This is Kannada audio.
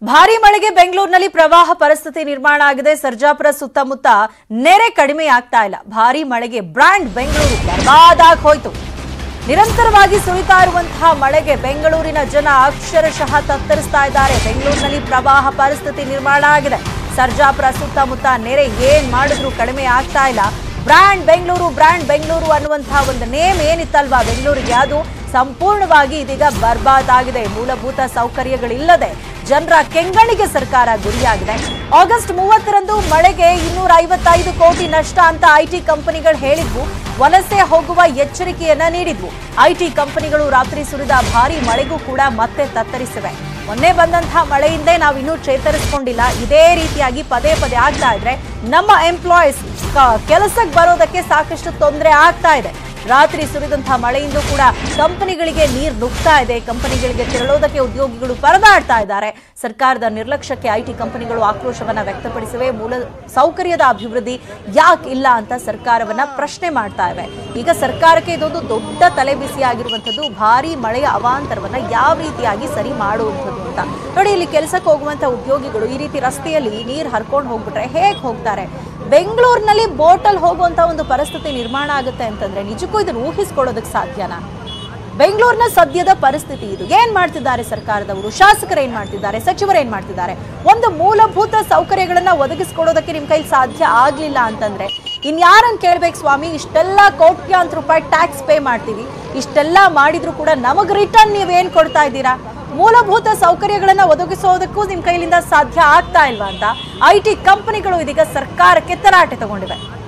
ಭಾರಿ ಮಳೆಗೆ ಬೆಂಗಳೂರಿನಲ್ಲಿ ಪ್ರವಾಹ ಪರಿಸ್ಥಿತಿ ನಿರ್ಮಾಣ ಆಗಿದೆ ಸರ್ಜಾಪುರ ಸುತ್ತಮುತ್ತ ನೆರೆ ಕಡಿಮೆ ಆಗ್ತಾ ಇಲ್ಲ ಭಾರಿ ಮಳೆಗೆ ಬ್ರ್ಯಾಂಡ್ ಬೆಂಗಳೂರು ಬರ್ಬಾದಾಗ್ ಹೋಯ್ತು ನಿರಂತರವಾಗಿ ಸುರಿತಾ ಇರುವಂತಹ ಮಳೆಗೆ ಬೆಂಗಳೂರಿನ ಜನ ಅಕ್ಷರಶಃ ತತ್ತರಿಸ್ತಾ ಇದ್ದಾರೆ ಬೆಂಗಳೂರಿನಲ್ಲಿ ಪ್ರವಾಹ ಪರಿಸ್ಥಿತಿ ನಿರ್ಮಾಣ ಆಗಿದೆ ಸರ್ಜಾಪುರ ಸುತ್ತಮುತ್ತ ನೆರೆ ಏನ್ ಮಾಡಿದ್ರು ಕಡಿಮೆ ಆಗ್ತಾ ಇಲ್ಲ ಬ್ರ್ಯಾಂಡ್ ಬೆಂಗಳೂರು ಬ್ರ್ಯಾಂಡ್ ಬೆಂಗಳೂರು ಅನ್ನುವಂತಹ ಒಂದು ನೇಮ್ ಏನಿತ್ತಲ್ವಾ ಬೆಂಗಳೂರಿಗೆ ಅದು ಸಂಪೂರ್ಣವಾಗಿ ಇದೀಗ ಬರ್ಬಾದ್ ಆಗಿದೆ ಮೂಲಭೂತ ಸೌಕರ್ಯಗಳಿಲ್ಲದೆ ಜನರ ಕೆಂಗಣಿಗೆ ಸರ್ಕಾರ ಗುರಿಯಾಗಿದೆ ಆಗಸ್ಟ್ ಮೂವತ್ತರಂದು ಮಳೆಗೆ ಇನ್ನೂರ ಐವತ್ತೈದು ಕೋಟಿ ನಷ್ಟ ಅಂತ ಐಟಿ ಕಂಪನಿಗಳು ಹೇಳಿದ್ವು ವಲಸೆ ಹೋಗುವ ಎಚ್ಚರಿಕೆಯನ್ನ ನೀಡಿದ್ವು ಐಟಿ ಕಂಪನಿಗಳು ರಾತ್ರಿ ಸುರಿದ ಭಾರಿ ಮಳೆಗೂ ಕೂಡ ಮತ್ತೆ ತತ್ತರಿಸಿವೆ ಮೊನ್ನೆ ಬಂದಂತಹ ಮಳೆಯಿಂದೇ ನಾವು ಇನ್ನೂ ಚೇತರಿಸಿಕೊಂಡಿಲ್ಲ ಇದೇ ರೀತಿಯಾಗಿ ಪದೇ ಪದೇ ಆಗ್ತಾ ಇದ್ರೆ ನಮ್ಮ ಎಂಪ್ಲಾಯೀಸ್ ಕೆಲಸಕ್ಕೆ ಬರೋದಕ್ಕೆ ಸಾಕಷ್ಟು ತೊಂದರೆ ಆಗ್ತಾ ಇದೆ ರಾತ್ರಿ ಸುರಿದಂತಹ ಮಳೆಯಿಂದ ಕೂಡ ಕಂಪನಿಗಳಿಗೆ ನೀರು ನುಗ್ತಾ ಇದೆ ಕಂಪನಿಗಳಿಗೆ ತೆರಳೋದಕ್ಕೆ ಉದ್ಯೋಗಿಗಳು ಪರದಾಡ್ತಾ ಇದ್ದಾರೆ ಸರ್ಕಾರದ ನಿರ್ಲಕ್ಷ್ಯಕ್ಕೆ ಐಟಿ ಕಂಪನಿಗಳು ಆಕ್ರೋಶವನ್ನ ವ್ಯಕ್ತಪಡಿಸಿವೆ ಮೂಲ ಸೌಕರ್ಯದ ಅಭಿವೃದ್ಧಿ ಯಾಕೆ ಇಲ್ಲ ಅಂತ ಸರ್ಕಾರವನ್ನ ಪ್ರಶ್ನೆ ಮಾಡ್ತಾ ಇವೆ ಈಗ ಸರ್ಕಾರಕ್ಕೆ ಇದೊಂದು ದೊಡ್ಡ ತಲೆಬಿಸಿಯಾಗಿರುವಂಥದ್ದು ಭಾರಿ ಮಳೆಯ ಅವಾಂತರವನ್ನ ಯಾವ ರೀತಿಯಾಗಿ ಸರಿ ಮಾಡುವಂಥದ್ದು ಅಂತ ನೋಡಿ ಇಲ್ಲಿ ಕೆಲಸಕ್ಕೆ ಹೋಗುವಂತ ಉದ್ಯೋಗಿಗಳು ಈ ರೀತಿ ರಸ್ತೆಯಲ್ಲಿ ನೀರು ಹರ್ಕೊಂಡು ಹೋಗ್ಬಿಟ್ರೆ ಹೇಗೆ ಹೋಗ್ತಾರೆ ಬೆಂಗಳೂರಿನಲ್ಲಿ ಬೋಟಲ್ ಹೋಗುವಂತ ಒಂದು ಪರಿಸ್ಥಿತಿ ನಿರ್ಮಾಣ ಆಗುತ್ತೆ ಅಂತಂದ್ರೆ ನಿಜಕ್ಕೂ ಇದನ್ನು ಊಹಿಸ್ಕೊಳ್ಳೋದಕ್ಕೆ ಸಾಧ್ಯನಾ ಬೆಂಗಳೂರಿನ ಸದ್ಯದ ಪರಿಸ್ಥಿತಿ ಇದು ಏನ್ ಮಾಡ್ತಿದ್ದಾರೆ ಸರ್ಕಾರದವರು ಶಾಸಕರು ಏನ್ ಮಾಡ್ತಿದ್ದಾರೆ ಸಚಿವರು ಏನ್ ಮಾಡ್ತಿದ್ದಾರೆ ಒಂದು ಮೂಲಭೂತ ಸೌಕರ್ಯಗಳನ್ನ ಒದಗಿಸ್ಕೊಡೋದಕ್ಕೆ ನಿಮ್ ಕೈಲಿ ಸಾಧ್ಯ ಆಗ್ಲಿಲ್ಲ ಅಂತಂದ್ರೆ ಇನ್ಯಾರನ್ನ ಕೇಳ್ಬೇಕು ಸ್ವಾಮಿ ಇಷ್ಟೆಲ್ಲ ಕೋಟ್ಯಾಂತರ ರೂಪಾಯಿ ಟ್ಯಾಕ್ಸ್ ಪೇ ಮಾಡ್ತೀವಿ ಇಷ್ಟೆಲ್ಲ ಮಾಡಿದ್ರು ಕೂಡ ನಮಗ್ ರಿಟರ್ನ್ ನೀವೇನ್ ಕೊಡ್ತಾ ಇದ್ದೀರಾ ಮೂಲಭೂತ ಸೌಕರ್ಯಗಳನ್ನ ಒದಗಿಸೋದಕ್ಕೂ ನಿಮ್ ಕೈಲಿಂದ ಸಾಧ್ಯ ಆಗ್ತಾ ಇಲ್ವಾ ಅಂತ ಐ ಟಿ ಕಂಪನಿಗಳು ಇದೀಗ ಸರ್ಕಾರಕ್ಕೆ ತರಾಟೆ ತಗೊಂಡಿವೆ